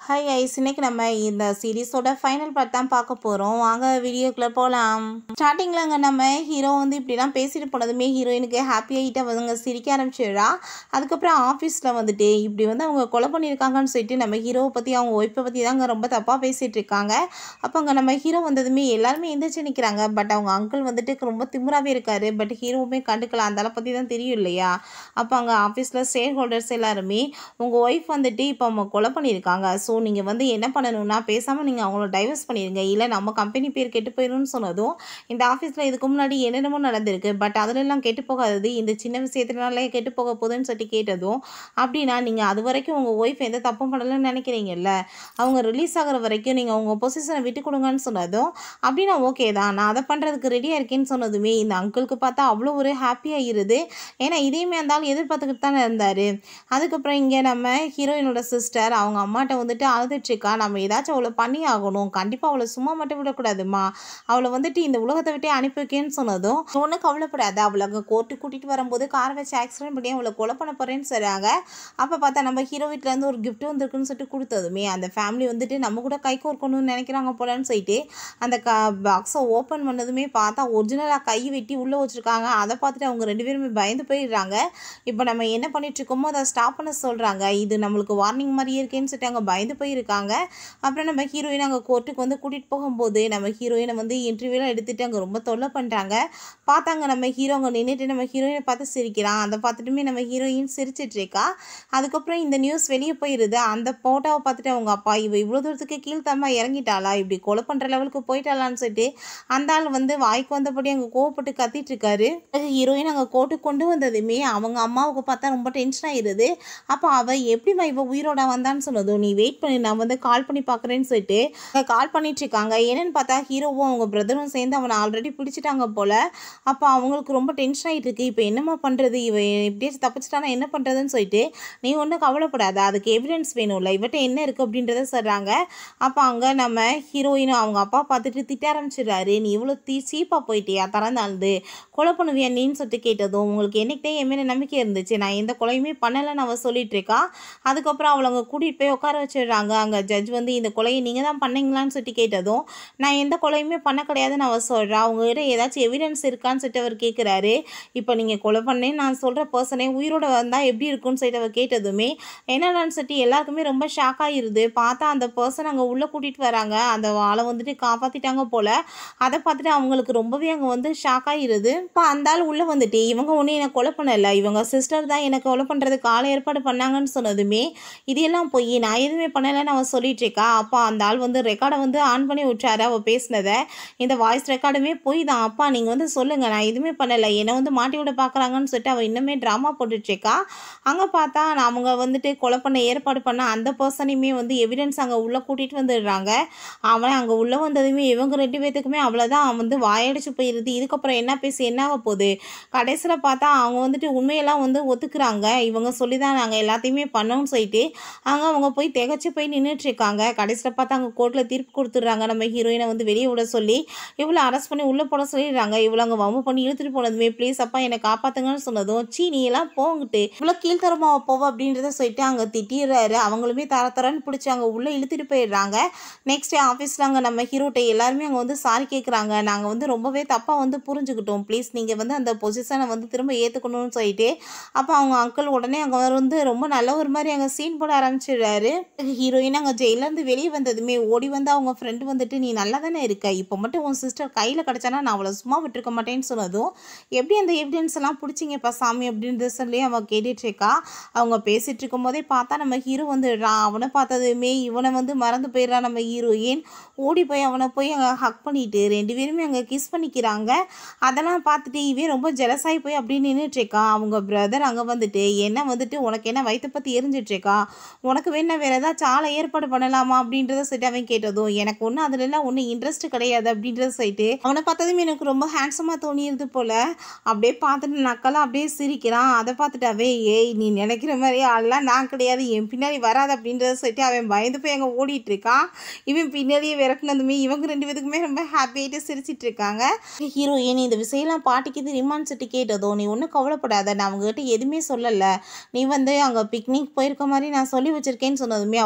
hi ice இன்னைக்கு நம்ம இந்த சீரிஸோட ஃபைனல் பார்ட் தான் பார்க்க போகிறோம் வாங்க வீடியோக்குள்ளே போகலாம் ஸ்டார்டிங்கில் நம்ம ஹீரோ வந்து இப்படிலாம் பேசிட்டு போனதுமே ஹீரோயினுக்கு ஹாப்பி ஆகிட்டு அவங்க சிரிக்க ஆரம்பிச்சிடுறா அதுக்கப்புறம் ஆஃபீஸில் வந்துட்டு இப்படி வந்து அவங்க கொலை பண்ணியிருக்காங்கன்னு சொல்லிட்டு நம்ம ஹீரோவை பற்றி அவங்க ஒய்ஃபை பற்றி தாங்க ரொம்ப தப்பாக பேசிகிட்டு இருக்காங்க அப்போ அங்கே நம்ம ஹீரோ வந்ததுமே எல்லாருமே எந்திரிச்சு நிற்கிறாங்க பட் அவங்க அங்கிள் வந்துட்டு ரொம்ப திமிராகவே இருக்காரு பட் ஹீரோவுமே கண்டுக்கலாம் அந்த ஆளை பற்றி தான் தெரியும் இல்லையா அப்போ அங்கே ஆஃபீஸில் ஷேர் ஹோல்டர்ஸ் எல்லாருமே உங்கள் ஒய்ஃப் வந்துட்டு இப்போ அவங்க கொலை பண்ணியிருக்காங்க ஸோ நீங்கள் வந்து என்ன பண்ணணும்னா பேசாமல் நீங்கள் அவங்கள டைவர்ஸ் பண்ணிடுங்க இல்லை நம்ம கம்பெனி பேர் கெட்டு போயிடும்னு சொன்னதும் இந்த ஆஃபீஸில் இதுக்கு முன்னாடி என்னென்னமோ நடந்திருக்கு பட் அதிலெல்லாம் கெட்டு போகாதது இந்த சின்ன விஷயத்தினாலே கெட்டு போக போகுதுன்னு சொல்லி கேட்டதும் அப்படின்னா நீங்கள் அது வரைக்கும் உங்கள் ஒய்ஃப் எந்த தப்பும் பண்ணலன்னு நினைக்கிறீங்கல்ல அவங்க ரிலீஸ் ஆகிற வரைக்கும் நீங்கள் உங்கள் பொசிஷனை விட்டு கொடுங்கன்னு சொன்னதும் அப்படின்னா ஓகே தான் நான் அதை பண்ணுறதுக்கு ரெடியாக இருக்கேன்னு சொன்னதுமே இந்த அங்கிளுக்கு பார்த்தா அவ்வளோ ஒரு ஹாப்பியாக இருது ஏன்னா இதையுமே இருந்தாலும் எதிர்பார்த்துக்கிட்டு தானே இருந்தார் அதுக்கப்புறம் இங்கே நம்ம ஹீரோயினோட சிஸ்டர் அவங்க அம்மாட்ட வந்துட்டு அழுதுட்ருக்கா நம்ம ஏதாச்சும் அவளை பண்ணி ஆகணும் கண்டிப்பாக அவளை சும்மா மட்டும் விடக்கூடாதுமா அவளை வந்துட்டு இந்த உலகத்தை விட்டே அனுப்பி வைக்கேன்னு சொன்னதும் ஒன்றும் கவலைப்படாது அவளை அங்கே கோர்ட்டு கூட்டிகிட்டு வரும்போது கார் வச்சு ஆக்சிடென்ட் பண்ணி அவளை கொலை பண்ண போகிறேன்னு சொல்கிறாங்க அப்போ பார்த்தா நம்ம ஹீரோ வீட்டிலேருந்து ஒரு gift வந்திருக்குன்னு சொல்லிட்டு கொடுத்ததுமே அந்த ஃபேமிலி வந்துட்டு நம்ம கூட கை கோர்க்கணும்னு நினைக்கிறாங்க போலன்னு சொல்லிட்டு அந்த க பாக்ஸை ஓப்பன் பண்ணதுமே பார்த்தா ஒரிஜினலாக கை வெட்டி உள்ளே வச்சுருக்காங்க அதை பார்த்துட்டு அவங்க ரெண்டு பேருமே பயந்து போயிடுறாங்க இப்போ நம்ம என்ன பண்ணிட்டு இருக்கோமோ அதை ஸ்டாப் பண்ண சொல்கிறாங்க இது நம்மளுக்கு வார்னிங் மாதிரியே இருக்கேன்னு சொல்லிட்டு அவங்க பயந்து போயிருக்காங்க அப்புறம் நம்ம ஹீரோயின் அங்கே கோர்ட்டுக்கு வந்து கூட்டிகிட்டு போகும்போது நம்ம ஹீரோயினை வந்து இன்டர்வியூலாம் எடுத்துகிட்டு அங்கே ரொம்ப தொல்லை பண்ணுறாங்க பார்த்தாங்க நம்ம ஹீரோ அங்கே நின்றுட்டு நம்ம ஹீரோயினை பார்த்து சிரிக்கிறான் அதை பார்த்துட்டுமே நம்ம ஹீரோயின் சிரிச்சிட்டு இருக்கா அதுக்கப்புறம் இந்த நியூஸ் வெளியே போயிடுது அந்த ஃபோட்டோவை பார்த்துட்டு அவங்க அப்பா இவ இவ்வளோ தூரத்துக்கு கீழ்த்தமா இறங்கிட்டாளா இப்படி கொலை பண்ணுற லெவலுக்கு போயிட்டாளான்னு சொல்லிட்டு அந்த ஆள் வந்து வாய்க்கு வந்தபடி அங்கே கோவப்பட்டு கத்திட்டு இருக்காரு ஹீரோயின் அங்கே கோர்ட்டுக்கு கொண்டு வந்ததுமே அவங்க அம்மாவுக்கு பார்த்தா ரொம்ப டென்ஷன் ஆயிடுது அப்போ அவள் எப்படிம்மா இவ உயிரோட வந்தான்னு சொன்னதும் நீ வெயிட் பண்ணி நான் வந்து கால் பண்ணி பார்க்குறேன்னு சொல்லிட்டு கால் பண்ணிட்டு இருக்காங்க என்னன்னு பார்த்தா ஹீரோவும் அவங்க பிரதரும் சேர்ந்து அவனை ஆல்ரெடி பிடிச்சிட்டாங்க போல அப்போ அவங்களுக்கு ரொம்ப டென்ஷன் ஆகிட்டு இருக்கு இப்போ என்னம்மா பண்ணுறது இவன் எப்படியாச்சும் தப்பிச்சிட்டானா என்ன பண்ணுறதுன்னு சொல்லிட்டு நீ ஒன்றும் கவலைப்படாத அதுக்கு எவிடன்ஸ் வேணும்ல இவட்ட என்ன இருக்குது அப்படின்றத சொல்கிறாங்க அப்போ அங்கே நம்ம ஹீரோயினும் அவங்க அப்பா பார்த்துட்டு திட்ட ஆரம்பிச்சிடுறாரு நீ இவ்வளோ தீ சீப்பாக போயிட்டியா தரந்தாழ்ந்து கொலை பண்ணுவியா நீன்னு சொல்லிட்டு கேட்டதும் உங்களுக்கு என்னைக்கிட்டே என் மேலே நம்பிக்கை இருந்துச்சு நான் எந்த கொலையுமே பண்ணலைன்னு அவள் சொல்லிட்டு இருக்கா அதுக்கப்புறம் அவளை அங்கே கூட்டிகிட்டு போய் உட்கார வச்சிடுறாங்க அங்கே ஜட்ஜ் வந்து இந்த கொலையை நீங்கள் தான் பண்ணீங்களான்னு சொல்லிட்டு கேட்டதும் நான் எந்த கொலையுமே பண்ண கிடையாதுன்னு அவள் சொல்கிறா அவங்ககிட்ட ஏதாச்சும் எவிடன்ஸ் இருக்கான்னு சொல்லிட்டு அவர் கேட்குறாரு இப்போ நீங்கள் கொலை பண்ணேன்னு நான் சொல்கிற பர்சனே உயிரோட வந்தால் எப்படி இருக்கும்னு சொல்லிட்டு அவர் கேட்டதுமே என்னடான்னு சொல்லிட்டு எல்லாருக்குமே ரொம்ப ஷாக் ஆகிருது பார்த்தா அந்த பர்சன் அங்கே உள்ளே கூட்டிகிட்டு வராங்க அந்த ஆளை வந்துட்டு காப்பாற்றிட்டாங்க போல் அதை பார்த்துட்டு அவங்களுக்கு ரொம்பவே அங்கே வந்து ஷாக் ஆகிருது இப்போ அந்த ஆள் உள்ளே வந்துட்டு இவங்க ஒன்றும் என்னை கொலை பண்ணலை இவங்க சிஸ்டர் தான் எனக்கு கொலை பண்ணுறதுக்கு ஆளை ஏற்பாடு பண்ணாங்கன்னு சொன்னதுமே இதெல்லாம் போய் நான் எதுவுமே பண்ணலைன்னு அவன் சொல்லிட்டு இருக்கா அப்போ அந்த ஆள் வந்து ரெக்கார்டை வந்து ஆன் பண்ணி விட்டாரு அவள் பேசினதை இந்த வாய்ஸ் ரெக்கார்டுமே போய் தான் அப்பா நீங்கள் வந்து சொல்லுங்கள் நான் எதுவுமே பண்ணலை என்னை வந்து மாட்டி விட பார்க்குறாங்கன்னு சொல்லிட்டு அவள் இன்னுமே ட்ராமா போட்டுட்ருக்கா அங்கே பார்த்தா நான் அவங்க வந்துட்டு கொலை பண்ண ஏற்பாடு பண்ண அந்த பர்சனையுமே வந்து எவிடன்ஸ் அங்கே உள்ளே கூட்டிகிட்டு வந்துடுறாங்க அவன் அங்கே உள்ளே வந்ததுமே இவங்க ரெண்டு பேர்த்துக்குமே அவ்வளோதான் அவன் வந்து வாயடிச்சு போயிடுது இதுக்கப்புறம் என்ன பேசி என்ன ஆக போகுது கடைசியில் பார்த்தா அவங்க வந்துட்டு உண்மையெல்லாம் வந்து ஒத்துக்குறாங்க இவங்க சொல்லி தான் நாங்கள் எல்லாத்தையுமே பண்ணோம்னு சொல்லிட்டு அங்கே அவங்க போய் திகச்சு போய் நின்றுட்டு இருக்காங்க கடைசியில் பார்த்தா அங்கே கோர்ட்டில் தீர்ப்பு கொடுத்துட்றாங்க நம்ம ஹீரோயினை வந்து வெளியே விட சொல்லி இவ்வளோ அரெஸ்ட் பண்ணி உள்ளே போட சொல்லிடுறாங்க இவ்வளோ அங்கே வம்பு பண்ணி இழுத்துட்டு போனதுமே ப்ளீஸ் அப்பா என்னை காப்பாற்றுங்கன்னு சொன்னதும் சீ நீ எல்லாம் போங்கிட்டு இவ்வளோ கீழ்த்தரமாக போவ அப்படின்றத சொல்லிட்டு அங்கே திட்டிடுறாரு அவங்களுமே தர தரன்னு பிடிச்சி அங்கே உள்ளே இழுத்துட்டு போயிடுறாங்க நெக்ஸ்ட் ஆஃபீஸில் அங்கே நம்ம ஹீரோட்ட எல்லாருமே அங்கே வந்து சாரி கேட்குறாங்க நாங்கள் வந்து ரொம்பவே தப்பாக வந்து புரிஞ்சுக்கிட்டோம் ப்ளீஸ் நீங்கள் வந்து அந்த பொசிஷனை வந்து திரும்ப ஏற்றுக்கணும்னு சொல்லிட்டு அப்போ அவங்க அங்கிள் உடனே அங்கே வந்து ரொம்ப நல்ல ஒரு மாதிரி அங்கே சீன் போட ஆரம்பிச்சிடுறாரு ஹீரோயின் அங்கே ஜெயிலேருந்து வெளியே வந்ததுமே ஓடி வந்து அவங்க ஃப்ரெண்டு வந்துட்டு நீ நல்லா தானே இருக்க இப்போ மட்டும் உன் சிஸ்டர் கையில் கிடச்சானா நான் அவளை சும்மா விட்டுருக்க மாட்டேன்னு சொன்னதும் எப்படி அந்த எவிடன்ஸ் எல்லாம் பிடிச்சிங்கப்பா சாமி அப்படின்றத சொல்லி அவன் கேட்டுட்டு இருக்கா அவங்க பேசிட்டு இருக்கும் போதே பார்த்தா நம்ம ஹீரோ வந்துடுறான் அவனை பார்த்ததுமே இவனை வந்து மறந்து போயிடுறான் நம்ம ஹீரோயின் ஓடி போய் அவனை போய் அங்கே ஹக் பண்ணிட்டு ரெண்டு பேருமே அங்கே கிஸ் பண்ணிக்கிறாங்க அதெல்லாம் பார்த்துட்டு இவன் ரொம்ப ஜெலஸாகி போய் அப்படியே நின்றுட்டு இருக்கான் அவங்க பிரதர் அங்கே வந்துட்டு என்ன வந்துட்டு உனக்கு என்ன வயிற்ற பற்றி எரிஞ்சிட்டு இருக்கா உனக்கு வேணா வேறு ஏதாச்சும் ஆளை ஏற்பாடு பண்ணலாமா அப்படின்றத சொல்லிட்டு அவன் கேட்டதும் எனக்கு ஒன்றும் அதுலலாம் ஒன்றும் இன்ட்ரெஸ்ட் கிடையாது அப்படின்றத சொல்லிட்டு அவனை பார்த்ததுமே எனக்கு ரொம்ப ஹேண்ட்ஸமாக தோணியிருது போல் அப்படியே பார்த்துட்டு நக்கெல்லாம் அப்படியே சிரிக்கிறான் அதை பார்த்துட்டாவே ஏய் நீ நினைக்கிற மாதிரி ஆள்லாம் நான் கிடையாது என் பின்னாடி வராது அப்படின்றத சொல்லிட்டு அவன் பயந்து போய் அங்கே ஓடிட்டு இருக்கான் இவன் பின்னாடியே விரட்டினதுமே இவங்க ரெண்டு பேத்துக்குமே ரொம்ப ஹாப்பியாகிட்டு சிரிச்சிட்டு இருக்காங்க ஹீரோயின் இந்த விஷயம்லாம் பாட்டிக்கு தெரியுமான்னு சொல்லிட்டு கேட்டதோ நீ ஒன்றும் கவலைப்படாத நான் அவங்ககிட்ட எதுவுமே சொல்லலை நீ வந்து அங்கே பிக்னிக் போயிருக்க மாதிரி நான் சொல்லி வச்சிருக்கேன்னு சொன்னதுமே அவள்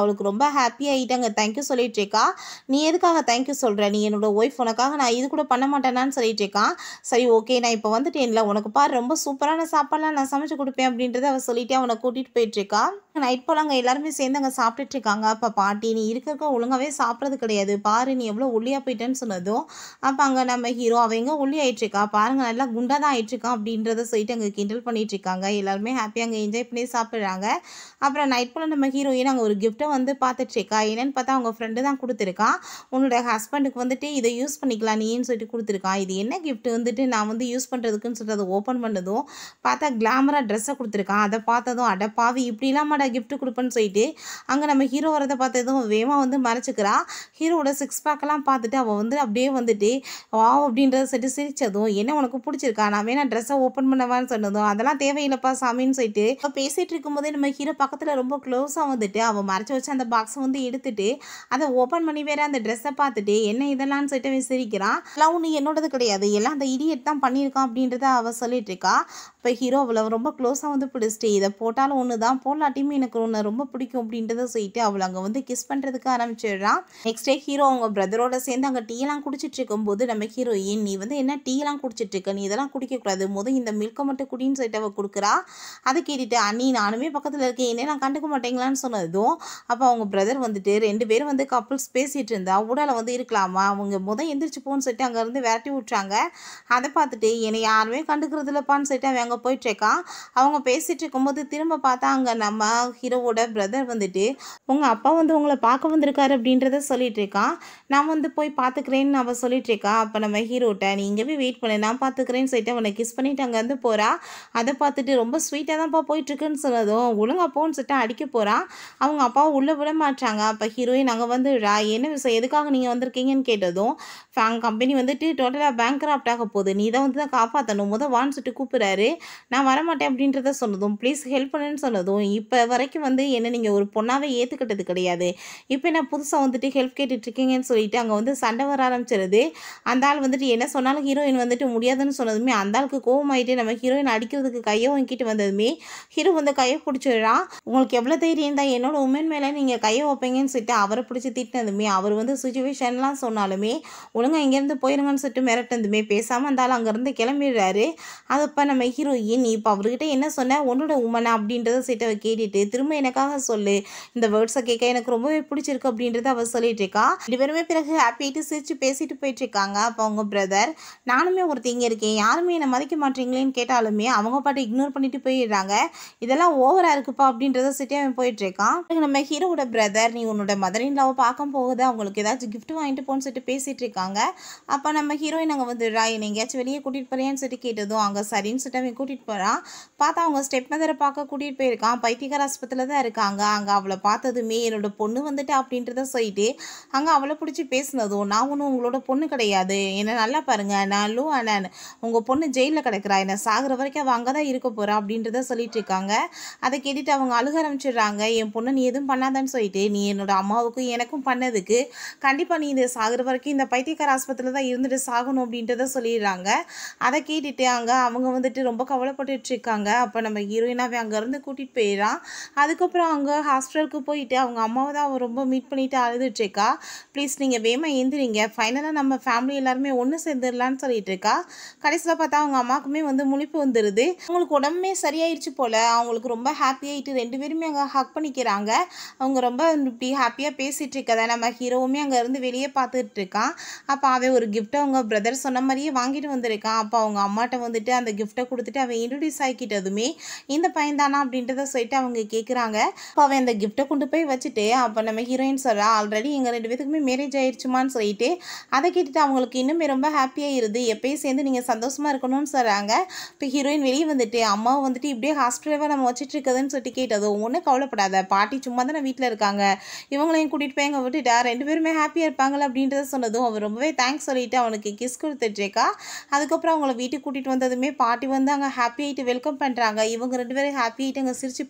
அவளுக்கு ரொம்ப ஹாப்பி ஆகிட்டாங்க தேங்க்யூ சொல்லிட்டு இருக்கா நீ எதுக்காக தேங்க்யூ சொல்கிற நீ என்னோட ஒய்ஃப் உனக்காக நான் இது கூட பண்ண மாட்டேனான்னு சொல்லிட்டு இருக்கான் சரி ஓகே நான் இப்போ வந்துட்டேன்ல உனக்கு பாரு ரொம்ப சூப்பரான சாப்பாடுலாம் நான் சமைச்சு கொடுப்பேன் அப்படின்றத அவள் சொல்லிட்டு அவனை கூட்டிகிட்டு போயிட்டு இருக்கா நைட் போல் அங்கே எல்லாருமே சேர்ந்து அங்கே சாப்பிட்டுட்டு இருக்காங்க அப்போ பாட்டி நீ இருக்க இருக்க ஒழுங்காகவே சாப்பிட்றது கிடையாது பாரு நீ எவ்வளோ ஒல்லியாக போயிட்டேன்னு சொன்னதும் அப்போ அங்கே நம்ம ஹீரோ அவன் எங்கே ஒல்லி ஆயிட்டுருக்கா பாருங்க நல்லா குண்டாக தான் ஆயிட்டுருக்கான் அப்படின்றத சொல்லிட்டு அங்கே கிண்டல் பண்ணிட்டு இருக்காங்க எல்லாருமே ஹாப்பியாக அங்கே என்ஜாய் பண்ணி சாப்பிட்றாங்க அப்புறம் நைட் போல் நம்ம ஹீரோயின் அங்கே ஒரு கிஃப்ட்டை வந்து பார்த்துட்டு இருக்கா என்னன்னு பார்த்தா அவங்க ஃப்ரெண்டு தான் கொடுத்துருக்கான் உன்னோட ஹஸ்பண்டுக்கு வந்துட்டு இதை யூஸ் பண்ணிக்கலாம் நீன்னு சொல்லிட்டு கொடுத்துருக்கான் இது என்ன கிஃப்ட் வந்துட்டு நான் வந்து யூஸ் பண்ணுறதுக்குன்னு சொல்லிட்டு அதை ஓப்பன் பண்ணதும் பார்த்தா கிளாமராக ட்ரெஸ்ஸை கொடுத்துருக்கான் அதை பார்த்ததும் அட பாவி இப்படிலாம் மாடா gift கொடுப்பேன்னு சொல்லிட்டு அங்கே நம்ம ஹீரோ வரதை பார்த்ததும் வேகமாக வந்து மறைச்சிக்கிறா ஹீரோவோட சிக்ஸ் பேக்கெல்லாம் பார்த்துட்டு அவள் வந்து அப்படியே வந்துட்டு வா அப்படின்றத சொல்லிட்டு சிரிச்சதும் என்ன உனக்கு பிடிச்சிருக்கா நான் வேணா ட்ரெஸ்ஸை ஓப்பன் பண்ணவான்னு சொன்னதும் அதெல்லாம் தேவையில்லைப்பா சாமின்னு சொல்லிட்டு அவ பேசிட்டு இருக்கும்போதே நம்ம ஹீரோ பக்கத்தில் ரொம்ப க்ளோஸாக வந்துட்டு அவள் மறைச்சு வச்சு அந்த பாக்ஸை வந்து எடுத்துட்டு அதை ஓப்பன் பண்ணி வேற அந்த ட்ரெஸ்ஸை பார்த்துட்டு என்ன இதெல்லாம்னு சொல்லிட்டு அவன் சிரிக்கிறான் அதெல்லாம் ஒன்று என்னோடது கிடையாது எல்லாம் அந்த இடியட் தான் பண்ணியிருக்கான் அப்படின்றத அவள் சொல்லிட்டு இருக்கா இப்போ ஹீரோ அவளை ரொம்ப க்ளோஸாக வந்து பிடிச்சிட்டு இதை போட்டாலும் ஒன்று தான் போடலாட்டியுமே எனக்கு ஒன்று ரொம்ப பிடிக்கும் அப்படின்றத சொல்லிட்டு அவளை அங்கே வந்து கிஸ் பண்ணுறதுக்கு ஆரம்பிச்சிடுறான் நெக்ஸ்ட் டே ஹீரோ அவங்க பிரதரோட சேர்ந்து அங்கே டீயெல்லாம் குடிச்சிட்டு இருக்கும்போது நம்ம ஹீரோயின் நீ வந்து என்ன டீயெல்லாம் குடிச்சிட்டு இருக்க நீ இதெல்லாம் குடிக்கக்கூடாது முதல் இந்த மில்கை மட்டும் குடின்னு சொல்லிட்டு அவள் கொடுக்குறா அதை கேட்டுட்டு அண்ணி நானுமே பக்கத்தில் இருக்கேன் என்ன நான் கண்டுக்க மாட்டேங்களான்னு சொன்னதும் அப்போ அவங்க பிரதர் வந்துட்டு ரெண்டு பேரும் வந்து கப்புள்ஸ் பேசிகிட்டு இருந்தா உடலை வந்து இருக்கலாமா அவங்க முத எந்திரிச்சு போன்னு சொல்லிட்டு அங்கேருந்து விரட்டி விட்றாங்க அதை பார்த்துட்டு என்னை யாருமே கண்டுக்கிறது இல்லைப்பான்னு சொல்லிட்டு அவன் அங்கே போயிட்டுருக்கான் அவங்க பேசிகிட்டு இருக்கும்போது திரும்ப பார்த்தா அங்கே நம்ம ஹீரோவோட பிரதர் வந்துட்டு உங்கள் அப்பா வந்து உங்களை பார்க்க வந்திருக்காரு அப்படின்றத சொல்லிட்டு இருக்கான் நான் வந்து போய் பார்த்துக்கிறேன்னு அவள் சொல்லிட்டு இருக்கா அப்போ நம்ம ஹீரோட்ட நீ இங்கே போய் வெயிட் பண்ணு நான் பார்த்துக்கிறேன்னு சொல்லிட்டு அவனை கிஸ் பண்ணிட்டு அங்கேருந்து போகிறா அதை பார்த்துட்டு ரொம்ப ஸ்வீட்டாக தான்ப்பா போயிட்டுருக்குன்னு சொன்னதும் ஒழுங்கா போன்னு சொல்லிட்டு அடிக்க போகிறான் அவங்க அப்பாவை உள்ளே விட மாட்டாங்க அப்போ ஹீரோயின் அங்கே வந்து ரா என்ன விஷயம் எதுக்காக நீங்கள் வந்திருக்கீங்கன்னு கேட்டதும் ஃபேங் கம்பெனி வந்துட்டு டோட்டலாக பேங்க் ஆக போகுது நீ தான் வந்து தான் காப்பாற்றணும் முத வான்னு சொல்லிட்டு கூப்பிட்றாரு நான் வரமாட்டேன் அப்படின்றத சொன்னதும் ப்ளீஸ் ஹெல்ப் பண்ணுன்னு சொன்னதும் இப்போ வரைக்கும் வந்து என்ன நீங்கள் ஒரு பொண்ணாவே ஏற்றுக்கிட்டது கிடையாது இப்போ நான் புதுசாக வந்துட்டு ஹெல்ப் கேட்டுட்டு இருக்கீங்கன்னு சொல்லிட்டு அங்கே வந்து சண்டை வர ஆரம்பிச்சிருது அந்த ஆள் வந்துட்டு என்ன சொன்னாலும் ஹீரோயின் வந்துட்டு முடியாதுன்னு சொன்னதுமே அந்த ஆளுக்கு கோவமாயிட்டு நம்ம ஹீரோயின் அடிக்கிறதுக்கு கையை வாங்கிட்டு வந்ததுமே ஹீரோ வந்து கையை பிடிச்சிடுறான் உங்களுக்கு எவ்வளோ தைரியம் தான் என்னோட உமன் மேலே நீங்கள் கையை வைப்பீங்கன்னு சொல்லிட்டு அவரை பிடிச்சி திட்டினதுமே அவர் வந்து சுச்சுவேஷன்லாம் சொன்னாலுமே ஒழுங்கா இங்கேருந்து போயிருங்கன்னு சொல்லிட்டு மிரட்டினதுமே பேசாமல் அந்த ஆள் அங்கேருந்து கிளம்பிடுறாரு அது இப்போ நம்ம ஹீரோயின் நீ இப்போ அவர்கிட்ட என்ன சொன்ன உன்னோட உமனா அப்படின்றத சொல்லிட்டு அவ கேட்டுட்டு திரும்ப எனக்காக சொல்லு இந்த வேர்ட்ஸை கேட்க எனக்கு ரொம்பவே பிடிச்சிருக்கு அப்படின்றத அவ சொல்லிட்டு இருக்கா ரெண்டு பேருமே பிறகு ஹாப்பிட்டு சிரிச்சு பேசிட்டு போயிட்டு இருக்காங்க அப்போ அவங்க பிரதர் நானுமே ஒருத்தங்க இருக்கேன் யாருமே என்னை மதிக்க மாட்டீங்களேன்னு கேட்டாலுமே அவங்க பாட்டு இக்னோர் பண்ணிட்டு போயிடுறாங்க இதெல்லாம் ஓவரா இருக்குப்பா அப்படின்றத சொல்லிட்டு அவன் போயிட்டு இருக்கான் பிறகு நம்ம ஹீரோவோட பிரதர் நீ உன்னோட மதரின் லவ் பார்க்க போகுது அவங்களுக்கு ஏதாச்சும் gift வாங்கிட்டு போன்னு சொல்லிட்டு பேசிட்டு இருக்காங்க அப்போ நம்ம ஹீரோயின் அங்கே வந்து ரா என்னை எங்கேயாச்சும் வெளியே கூட்டிகிட்டு போறியான்னு சொல்லிட்டு கேட்டதும் அங்கே சரின்னு சொல்லிட்டு அவன் கூட்டிகிட்டு போகிறான் பார்த்தா அவங்க ஸ்டெப் மதரை பார்க்க கூட்டிகிட்டு போயிருக்கான் பைத்தியக்கார ஆஸ்பத்திரியில் தான் இருக்காங்க அங்கே அவளை பார்த்ததுமே என்னோட பொண்ணு வந்துட்டு அப்படின்றத சொல்லிட்டு அங்கே அவளை பிடிச்சி பேசினதும் நான் ஒன்றும் உங்களோட பொண்ணு கிடையாது என்னை நல்லா பாருங்க நான் லூ அண்ணன் உங்கள் பொண்ணு ஜெயிலில் கிடக்குறா என்னை சாகுற வரைக்கும் அவள் அங்கே தான் இருக்க போகிறா அப்படின்றத சொல்லிட்டு இருக்காங்க அதை கேட்டுட்டு அவங்க அழுக ஆரம்பிச்சிடுறாங்க என் பொண்ணு நீ எதுவும் பண்ணாதான்னு சொல்லிட்டு நீ என்னோட அம்மாவுக்கும் எனக்கும் பண்ணதுக்கு கண்டிப்பாக நீ இந்த சாகுற வரைக்கும் இந்த பைத்தியக்கார ஆஸ்பத்திரியில் தான் இருந்துட்டு சாகணும் அப்படின்றத சொல்லிடுறாங்க அதை கேட்டுட்டு அங்கே அவங்க வந்துட்டு ரொம்ப கவலைப்பட்டுட்டு இருக்காங்க அப்போ நம்ம ஹீரோயினாவே அங்கேருந்து கூட்டிகிட்டு போயிடறான் அதுக்கப்புறம் அங்கே ஹாஸ்பிட்டலுக்கு போயிட்டு அவங்க அம்மாவை தான் அவன் ரொம்ப மீட் பண்ணிட்டு அழுதுட்டு இருக்கா ப்ளீஸ் நீங்கள் வேமா எந்திரிங்க ஃபைனலாக நம்ம ஃபேமிலி எல்லாருமே ஒன்று சேர்ந்துடலான்னு சொல்லிட்டு இருக்கா கடைசியில் பார்த்தா அவங்க அம்மாவுக்குமே வந்து முழிப்பு வந்துடுது அவங்களுக்கு உடம்புமே சரியாயிடுச்சு போல் அவங்களுக்கு ரொம்ப ஹாப்பியாயிட்டு ரெண்டு பேருமே அங்கே ஹக் பண்ணிக்கிறாங்க அவங்க ரொம்ப இப்படி ஹாப்பியாக பேசிகிட்டு இருக்கதை நம்ம ஹீரோவுமே அங்கே இருந்து வெளியே பார்த்துட்டு இருக்கான் அப்போ அவன் ஒரு கிஃப்ட்டை அவங்க பிரதர் சொன்ன மாதிரியே வாங்கிட்டு வந்திருக்கான் அப்போ அவங்க அம்மாட்ட வந்துட்டு அந்த கிஃப்ட்டை கொடுத்துட்டு அவன் இன்ட்ரடியூஸ் ஆகிக்கிட்டதுமே இந்த பையன் தானா அப்படின்றத சொல்லிட்டு அவங்க கேட்குறாங்க அப்போ அவன் அந்த கிஃப்ட்டை கொண்டு போய் வச்சுட்டு அப்போ நம்ம ஹீரோயின் சொல்கிறா ஆல்ரெடி எங்கள் ரெண்டு பேத்துக்குமே மேரேஜ் ஆயிடுச்சுமான்னு சொல்லிட்டு அதை கேட்டுட்டு அவங்களுக்கு இன்னுமே ரொம்ப ஹாப்பியாகிருது எப்பயும் சேர்ந்து நீங்கள் சந்தோஷமாக இருக்கணும்னு சொல்கிறாங்க இப்போ ஹீரோயின் வெளியே வந்துட்டு அம்மாவை வந்துட்டு இப்படியே ஹாஸ்பிட்டலாக நம்ம வச்சுட்டு இருக்குதுன்னு சொல்லிட்டு கேட்டதும் ஒன்றும் கவலைப்படாத பாட்டி சும்மா தானே வீட்டில் இருக்காங்க இவங்களையும் கூட்டிகிட்டு போய் அங்கே விட்டுட்டா ரெண்டு பேருமே ஹாப்பியாக இருப்பாங்களே அப்படின்றத சொன்னதும் அவன் ரொம்பவே தேங்க்ஸ் சொல்லிட்டு அவனுக்கு கிஸ் கொடுத்துட்ருக்கா அதுக்கப்புறம் அவங்கள வீட்டுக்கு கூட்டிகிட்டு வந்ததுமே பாட்டி வந்து அங்கே ஹாப்பி ஆகிட்டு வெல்கம் பண்ணுறாங்க இவங்க ரெண்டு பேரும் ஹாப்பி ஆகிட்டு அங்கே சிரித்து பேசிகிட்டு இருக்க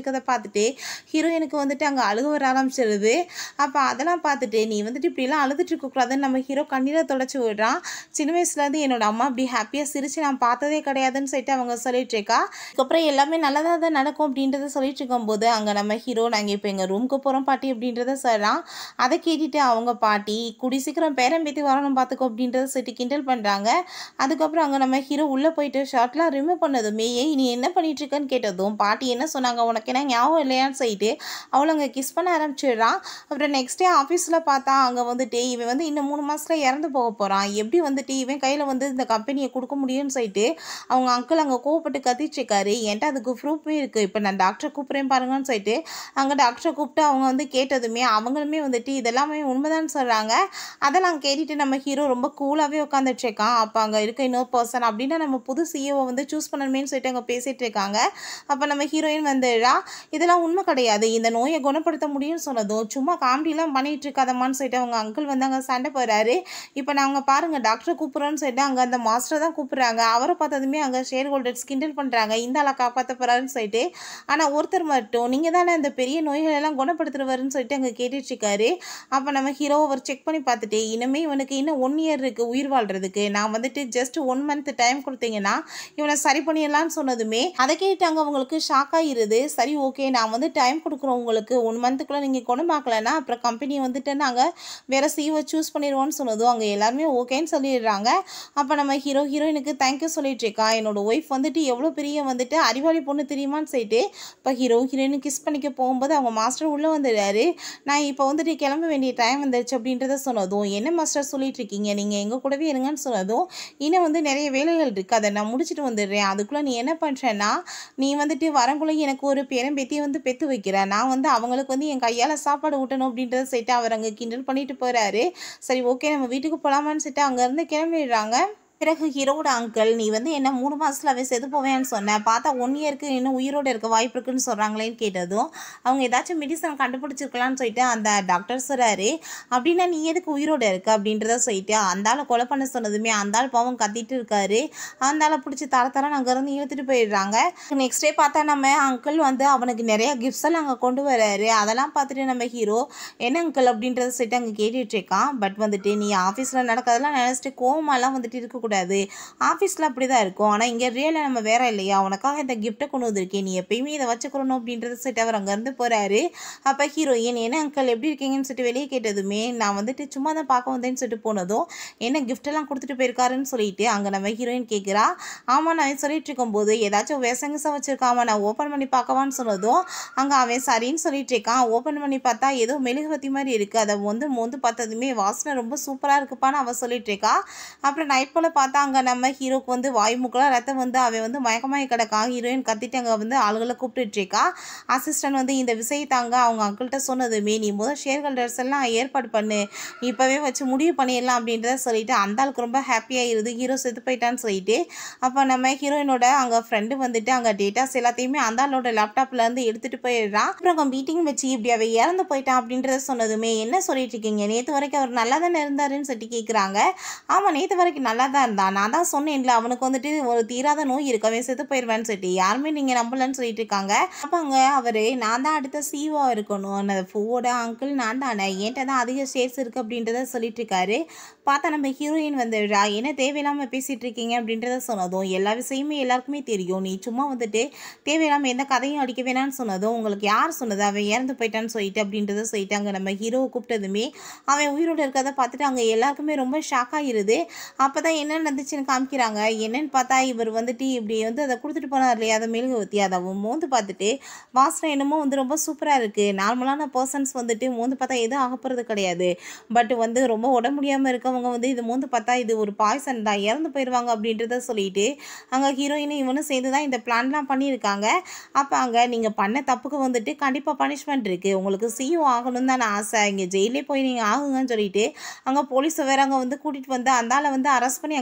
இருக்கதை பார்த்துட்டு ஹீரோயினுக்கு வந்துட்டு அங்கே அழுக வர ஆரம்பிச்சிருது அப்போ அதெல்லாம் பார்த்துட்டு நீ வந்துட்டு இப்படிலாம் அழுதுட்டு இருக்கக்கூடாதுன்னு நம்ம ஹீரோ கண்ணீரை தொடச்சி விடுறான் சின்ன வயசுலேருந்து என்னோட அம்மா அப்படி ஹாப்பியாக சிரிச்சு நான் பார்த்ததே கிடையாதுன்னு சொல்லிட்டு அவங்க சொல்லிட்டு இருக்கா அதுக்கப்புறம் எல்லாமே நல்லதாக தான் நடக்கும் அப்படின்றத சொல்லிட்டு இருக்கும்போது அங்கே நம்ம ஹீரோ நாங்கள் இப்போ எங்கள் ரூமுக்கு போகிறோம் பாட்டி அப்படின்றத சொல்கிறான் அதை கேட்டுட்டு அவங்க பாட்டி குடி சீக்கிரம் பேரம் பேத்தி வரணும் பார்த்துக்கோ அப்படின்றத சொல்லிட்டு கிண்டல் பண்ணுறாங்க அதுக்கப்புறம் அங்கே நம்ம ஹீரோ உள்ளே போயிட்டு ஷர்ட்லாம் ரிமூவ் பண்ணதுமே ஏய் நீ என்ன பண்ணிட்டு இருக்கன்னு கேட்டதும் பாட்டி என்ன சொன்னாங்க உனக்கு என்ன ஞாபகம் இல்லையான்னு சொல்லிட்டு அவளை அங்கே கிஸ் பண்ண ஆரம்பிச்சிடுறான் அப்புறம் நெக்ஸ்ட் டே ஆஃபீஸில் பார்த்தா அங்கே வந்துட்டு இவன் வந்து இன்னும் மூணு மாதத்தில் இறந்து போக போகிறான் எப்படி வந்துட்டு இவன் கையில் வந்து இந்த கம்பெனியை கொடுக்க முடியும்னு சொல்லிட்டு அவங்க அங்கிள் அங்கே கோவப்பட்டு கத்திச்சிருக்காரு என்கிட்ட அதுக்கு ப்ரூஃபே இருக்குது இப்போ நான் டாக்டரை கூப்பிட்றேன் பாருங்கன்னு சொல்லிட்டு அங்கே டாக்டரை கூப்பிட்டு அவங்க வந்து கேட்டதுமே அவங்களுமே வந்துட்டு இதெல்லாமே உண்மைதான் சொல்கிறாங்க அதெல்லாம் கேட்டுட்டு நம்ம ஹீரோ ரொம்ப கூலாகவே உட்காந்துட்டு இருக்கான் அப்போ அங்கே இருக்க இன்னொரு பர்சன் அப்படின்னா நம்ம புது சிஇஓ வந்து சூஸ் பண்ணணுமேனு சொல்லிட்டு அங்கே பேசிகிட்டு இருக்காங்க அப்போ நம்ம ஹீரோயின் வந்துடா இதெல்லாம் உண்மை கிடையாது இந்த நோயை குணப்படுத்த முடியும்னு சொன்னதும் சும்மா காமெடிலாம் பண்ணிட்டு இருக்காதம்மான்னு சொல்லிட்டு அவங்க அங்கிள் வந்து அங்கே சண்டை போகிறாரு இப்போ நாங்கள் பாருங்கள் டாக்டரை கூப்பிட்றோன்னு சொல்லிட்டு அங்கே அந்த மாஸ்டர் தான் கூப்பிட்றாங்க அவரை பார்த்ததுமே அங்கே ஷேர் ஹோல்டர்ஸ் கிண்டல் பண்ணுறாங்க இந்த ஆளை காப்பாற்ற போகிறாருன்னு சொல்லிட்டு ஆனால் ஒருத்தர் மட்டும் நீங்கள் தானே அந்த பெரிய நோய்கள் எல்லாம் குணப்படுத்துறவருன்னு சொல்லிட்டு அங்கே கேட்டுட்டு இருக்காரு அப்போ நம்ம ஹீரோ அவர் செக் பண்ணி பார்த்துட்டு இனிமே இவனுக்கு இன்னும் ஒன் இயர் இருக்குது உயிர் வாழ்றதுக்கு நான் வந்துட்டு ஜஸ்ட் ஒன் மந்த் டைம் கொடுத்தீங்கன்னா இவனை சரி பண்ணிடலாம்னு சொன்னதுமே அதை கேட்டாங்க அவங்களுக்கு ஷாக் ஆகிருது சரி ஓகே நான் வந்து டைம் கொடுக்குறோம் உங்களுக்கு ஒன் மந்த்துக்குள்ளே நீங்கள் குணமாக்கலைன்னா அப்புறம் கம்பெனியை வந்துட்டு நாங்கள் வேறு சிஓ சூஸ் பண்ணிடுவோம்னு சொன்னதும் அங்கே எல்லாருமே ஓகேன்னு சொல்லிடுறாங்க அப்போ நம்ம ஹீரோ ஹீரோயினுக்கு தேங்க்யூ சொல்லிட்டு இருக்கா என்னோட ஒய்ஃப் வந்துட்டு எவ்வளோ பெரிய வந்துட்டு அறிவாளி பொண்ணு தெரியுமான்னு சொல்லிட்டு இப்போ ஹீரோ ஹீரோயின் கிஸ் பண்ணிக்க போகும்போது அவங்க மாஸ்டர் உள்ளே வந்துடுறாரு நான் இப்போ வந்துட்டு கிளம்ப வேண்டிய டைம் வந்துருச்சு அப்படின்றத சொன்னதும் என்ன மாஸ்டர் சொல்லிட்டு இருக்கீங்க நீங்கள் எங்கள் கூடவே இருங்கன்னு சொன்னதும் இன்னும் வந்து நிறைய வேலைகள் இருக்குது அதை நான் முடிச்சுட்டு வந்துடுறேன் அதுக்குள்ளே நீ என்ன பண்ணுறேன்னா நீ வந்துட்டு வரங்குள்ளே எனக்கு ஒரு பேரம்பேத்தியை வந்து பெற்று வைக்கிற நான் வந்து அவங்களுக்கு வந்து என் கையால் சாப்பாடு ஊட்டணும் அப்படின்றத சொல்லிட்டு அவர் அங்கே கிண்டல் பண்ணிட்டு போகிறாரு சரி ஓகே நம்ம வீட்டுக்கு போகலாமான்னு சொல்லிட்டு அங்கேருந்து கிளம்பிடுறாங்க பிறகு ஹீரோட அங்கிள் நீ வந்து என்ன மூணு மாதத்தில் அவன் செத்து போவேன்னு சொன்னேன் பார்த்தா ஒன் இயருக்கு இன்னும் உயிரோடு இருக்க வாய்ப்பு இருக்குன்னு சொல்கிறாங்களேன்னு கேட்டதும் அவங்க ஏதாச்சும் மெடிசன் கண்டுபிடிச்சிருக்கலாம்னு சொல்லிட்டு அந்த டாக்டர் சொல்கிறாரு அப்படின்னா நீ எதுக்கு உயிரோடு இருக்க அப்படின்றத சொல்லிட்டு அந்த ஆளை கொலை பண்ண சொன்னதுமே அந்த ஆள் பாவம் கத்திட்டு இருக்காரு அந்த ஆளை பிடிச்சி தர தர அங்கேருந்து இழுத்துட்டு போயிடுறாங்க நெக்ஸ்ட் டே பார்த்தா நம்ம அங்கிள் வந்து அவனுக்கு நிறைய கிஃப்ட்ஸ் எல்லாம் அங்கே கொண்டு வராரு அதெல்லாம் பார்த்துட்டு நம்ம ஹீரோ என்ன அங்கிள் அப்படின்றத சொல்லிட்டு அங்கே கேட்டுட்டு இருக்கான் பட் வந்துட்டு நீ ஆஃபீஸில் நடக்கிறதெல்லாம் நினச்சிட்டு கோவமாலாம் வந்துட்டு இருக்கக்கூடாது ஆஃபீஸில் அப்படி தான் இருக்கும் ஆனால் இங்கே ரியலாக நம்ம வேற இல்லையா உனக்காக இந்த கிஃப்ட்டை கொண்டு வந்திருக்கேன் நீ எப்பயுமே இதை வச்சுக்கணும் அப்படின்றத சொல்லிட்டு அவர் அங்கேருந்து போகிறாரு அப்போ ஹீரோயின் என்ன அங்கிள் எப்படி இருக்கீங்கன்னு சொல்லிட்டு வெளியே கேட்டதுமே நான் வந்துட்டு சும்மா தான் பார்க்க வந்தேன்னு சொல்லிட்டு போனதும் என்ன கிஃப்டெல்லாம் கொடுத்துட்டு போயிருக்காருன்னு சொல்லிட்டு அங்கே நம்ம ஹீரோயின் கேட்குறா ஆமாம் நான் சொல்லிட்டு இருக்கும்போது ஏதாச்சும் வேசங்கசம் வச்சிருக்காமா நான் ஓப்பன் பண்ணி பார்க்கவான்னு சொன்னதும் அங்கே அவன் சரின்னு சொல்லிட்டு இருக்கான் ஓப்பன் பண்ணி பார்த்தா ஏதோ மெழுகுவத்தி மாதிரி இருக்குது அதை வந்து மோந்து பார்த்ததுமே வாசனை ரொம்ப சூப்பராக இருக்குப்பான்னு அவன் சொல்லிட்டு இருக்கா அப்புறம் நைட் போல் பார்த்தா அங்கே நம்ம ஹீரோக்கு வந்து வாய் மூக்கெல்லாம் ரத்தம் வந்து அவன் வந்து மயக்கமாயி கிடக்கான் ஹீரோயின் கத்திட்டு அங்கே வந்து ஆளுகளை கூப்பிட்டுட்டு இருக்கா அசிஸ்டன்ட் வந்து இந்த விஷயத்தாங்க அவங்க அங்கிள்கிட்ட சொன்னதுமே நீ முதல் ஷேர் ஹோல்டர்ஸ் எல்லாம் ஏற்பாடு பண்ணு நீ இப்போவே வச்சு முடிவு பண்ணிடலாம் அப்படின்றத சொல்லிட்டு அந்த ஆளுக்கு ரொம்ப ஹாப்பியாகிருது ஹீரோ செத்து போயிட்டான்னு சொல்லிட்டு அப்போ நம்ம ஹீரோயினோட அங்கே ஃப்ரெண்டு வந்துட்டு அங்கே டேட்டாஸ் எல்லாத்தையுமே அந்த ஆளோட லேப்டாப்ல இருந்து எடுத்துகிட்டு போயிடுறான் அப்புறம் அங்கே மீட்டிங் வச்சு இப்படி அவ இறந்து போயிட்டான் அப்படின்றத சொன்னதுமே என்ன சொல்லிட்டு இருக்கீங்க நேற்று வரைக்கும் அவர் நல்லா தானே இருந்தாருன்னு சொல்லிட்டு கேட்குறாங்க ஆமாம் நேற்று வரைக்கும் நல்லா தான் இருந்தான் நான் தான் சொன்னேன்ல அவனுக்கு வந்துட்டு ஒரு தீராத நோய் இருக்கு அவன் செத்து போயிடுவேன்னு சொல்லிட்டு யாருமே நீங்கள் நம்பலன்னு சொல்லிட்டு இருக்காங்க அப்போ அங்கே அவர் நான் தான் அடுத்த சிஓ இருக்கணும் அந்த பூவோட அங்கிள் நான் தானே என்கிட்ட தான் அதிக ஷேர்ஸ் இருக்குது அப்படின்றத சொல்லிட்டு இருக்காரு பார்த்தா நம்ம ஹீரோயின் வந்துடுறா என்ன தேவையில்லாமல் பேசிகிட்டு இருக்கீங்க அப்படின்றத சொன்னதும் எல்லா விஷயமே எல்லாருக்குமே தெரியும் நீ சும்மா வந்துட்டு தேவையில்லாமல் எந்த கதையும் அடிக்க வேணாம்னு சொன்னதும் உங்களுக்கு யார் சொன்னது அவன் இறந்து போயிட்டான்னு சொல்லிட்டு அப்படின்றத சொல்லிட்டு அங்கே நம்ம ஹீரோவை கூப்பிட்டதுமே அவன் உயிரோடு இருக்கிறத பார்த்துட்டு அங்கே எல்லாருக்குமே ரொம்ப ஷாக் ஆகிருது அப்போ தான் என்ன நடந்துச்சுன்னு காமிக்கிறாங்க என்னன்னு பார்த்தா இவர் வந்துட்டு இப்படி வந்து அதை கொடுத்துட்டு போனார் இல்லையா அதை மெழுகுவத்தி அதை அவன் மோந்து பார்த்துட்டு வாசனை என்னமோ வந்து ரொம்ப சூப்பராக இருக்குது நார்மலான பர்சன்ஸ் வந்துட்டு மோந்து பார்த்தா எதுவும் ஆகப்போகிறது கிடையாது பட் வந்து ரொம்ப உடம்பு முடியாமல் இருக்கவங்க வந்து இது மோந்து பார்த்தா இது ஒரு பாய்சன் தான் இறந்து போயிடுவாங்க அப்படின்றத சொல்லிட்டு அங்கே ஹீரோயினும் இவனும் சேர்ந்து தான் இந்த பிளான்லாம் பண்ணியிருக்காங்க அப்போ அங்கே நீங்கள் பண்ண தப்புக்கு வந்துட்டு கண்டிப்பாக பனிஷ்மெண்ட் இருக்குது உங்களுக்கு சிஓ ஆகணும்னு தான் நான் ஆசை இங்கே ஜெயிலே போய் நீங்கள் ஆகுங்கன்னு சொல்லிட்டு அங்கே போலீஸை வேற அங்கே வந்து கூட்டிகிட்டு வந்து அந்த ஆளை வந்து அரெஸ்ட் பண்ணி அங்கே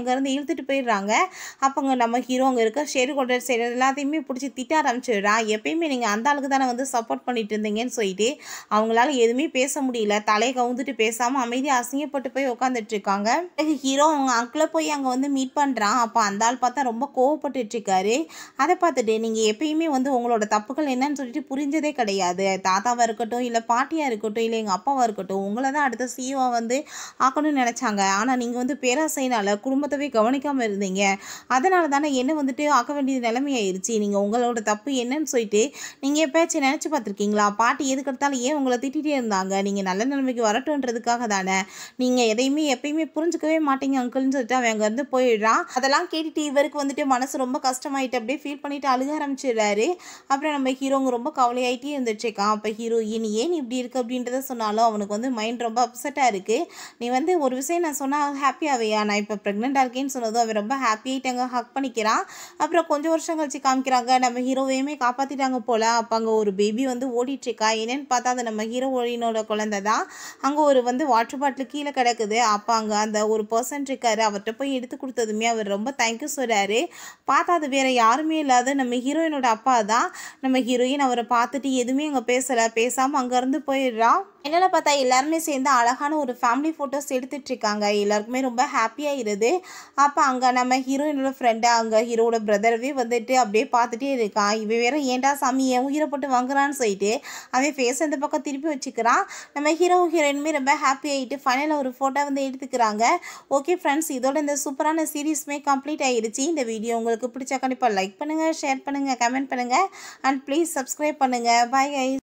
அங்கேருந்து இழுத்துட்டு போயிடுறாங்க அப்போங்க நம்ம ஹீரோ அங்கே இருக்க ஷேர் கொண்டர் சைடு எல்லாத்தையுமே பிடிச்சி திட்ட ஆரம்பிச்சிடுறா எப்பயுமே நீங்கள் அந்த ஆளுக்கு தானே வந்து சப்போர்ட் பண்ணிட்டு இருந்தீங்கன்னு சொல்லிட்டு அவங்களால எதுவுமே பேச முடியல தலையை கவுந்துட்டு பேசாமல் அமைதியாக அசிங்கப்பட்டு போய் உட்காந்துட்டு இருக்காங்க ஹீரோ அவங்க அங்கிளை போய் அங்கே வந்து மீட் பண்ணுறான் அப்போ அந்த ஆள் பார்த்தா ரொம்ப கோவப்பட்டுட்டு இருக்காரு அதை பார்த்துட்டு நீங்கள் எப்பயுமே வந்து உங்களோட தப்புகள் என்னன்னு சொல்லிட்டு புரிஞ்சதே கிடையாது தாத்தாவாக இருக்கட்டும் இல்லை பாட்டியாக இருக்கட்டும் இல்லை எங்கள் அப்பாவாக இருக்கட்டும் உங்களை தான் அடுத்த சிஓ வந்து ஆக்கணும்னு நினச்சாங்க ஆனால் நீங்கள் வந்து பேராசைனால குடும்பத்தவே கவனிக்காமல் இருந்தீங்க அதனால தானே என்ன வந்துட்டு ஆக்க வேண்டிய நிலைமை ஆயிடுச்சு நீங்கள் உங்களோட தப்பு என்னன்னு சொல்லிட்டு நீங்கள் எப்பயாச்சும் நினச்சி பார்த்துருக்கீங்களா பாட்டி எதுக்கு எடுத்தாலும் ஏன் உங்களை திட்டிகிட்டே இருந்தாங்க நீங்கள் நல்ல நிலைமைக்கு வரட்டுன்றதுக்காக தானே நீங்கள் எதையுமே எப்பயுமே புரிஞ்சுக்கவே மாட்டீங்க அங்கிள்னு சொல்லிட்டு அவன் அங்கேருந்து போயிடுறான் அதெல்லாம் கேட்டுட்டு இவருக்கு வந்துட்டு மனசு ரொம்ப கஷ்டமாயிட்டு அப்படியே ஃபீல் பண்ணிட்டு அழுக ஆரம்பிச்சிடுறாரு அப்புறம் நம்ம ஹீரோங்க ரொம்ப கவலையாயிட்டே இருந்துட்டுருக்கான் அப்போ ஹீரோயின் ஏன் இப்படி இருக்கு அப்படின்றத சொன்னாலும் அவனுக்கு வந்து மைண்ட் ரொம்ப அப்செட்டாக இருக்குது நீ வந்து ஒரு விஷயம் நான் சொன்னால் ஹாப்பியாவையா நான் இப்போ ப்ரெக்னெண்ட்டாக இருக்கேன்னு சொன்னதும் அவன் ரொம்ப ஹாப்பியாயிட்டாங்க ஹக் பண்ணிக்கிறான் அப்புறம் கொஞ்சம் வருஷம் கழிச்சு காமிக்கிறாங்க நம்ம ஹீரோவையுமே காப்பாற்றிட்டாங்க போல் அப்போ அங்கே ஒரு பேபி வந்து ஓடிட்டுருக்கா என்னன்னு பார்த்தா அது நம்ம ஹீரோயினோட குழந்தை தான் அங்கே ஒரு வந்து வாட்டர் பாட்டில் கீழே கிடக்குது அப்போ அங்கே அந்த ஒரு பர்சன் இருக்காரு அவர்கிட்ட போய் எடுத்து கொடுத்ததுமே அவர் ரொம்ப தேங்க்யூ சொல்கிறாரு பார்த்தா அது வேற யாருமே இல்லாத நம்ம ஹீரோயினோட அப்பா தான் நம்ம ஹீரோயின் அவரை பார்த்துட்டு எதுவுமே அங்கே பேசலை பேசாமல் அங்கேருந்து போயிடுறான் என்னென்ன பார்த்தா எல்லாருமே சேர்ந்து அழகான ஒரு ஃபேமிலி ஃபோட்டோஸ் எடுத்துட்டு இருக்காங்க எல்லாருக்குமே ரொம்ப ஹாப்பியாகிருது அப்போ அங்கே நம்ம ஹீரோயினோட ஃப்ரெண்டு அங்கே ஹீரோட பிரதரவே வந்துட்டு அப்படியே பார்த்துட்டே இருக்கான் இவன் வேற ஏன்டா சாமி என் உயிரை போட்டு வாங்குறான்னு சொல்லிட்டு அவன் ஃபேஸ் இந்த பக்கம் திருப்பி வச்சுக்கிறான் நம்ம ஹீரோ ஹீரோயினுமே ரொம்ப ஹாப்பி ஆகிட்டு ஃபைனலாக ஒரு ஃபோட்டோ வந்து எடுத்துக்கிறாங்க ஓகே ஃப்ரெண்ட்ஸ் இதோட இந்த சூப்பரான சீரீஸ்மே கம்ப்ளீட் ஆகிடுச்சு இந்த வீடியோ உங்களுக்கு பிடிச்சா கண்டிப்பாக லைக் பண்ணுங்கள் ஷேர் பண்ணுங்கள் கமெண்ட் பண்ணுங்கள் அண்ட் ப்ளீஸ் சப்ஸ்கிரைப் பண்ணுங்கள் பாய் கைஸ்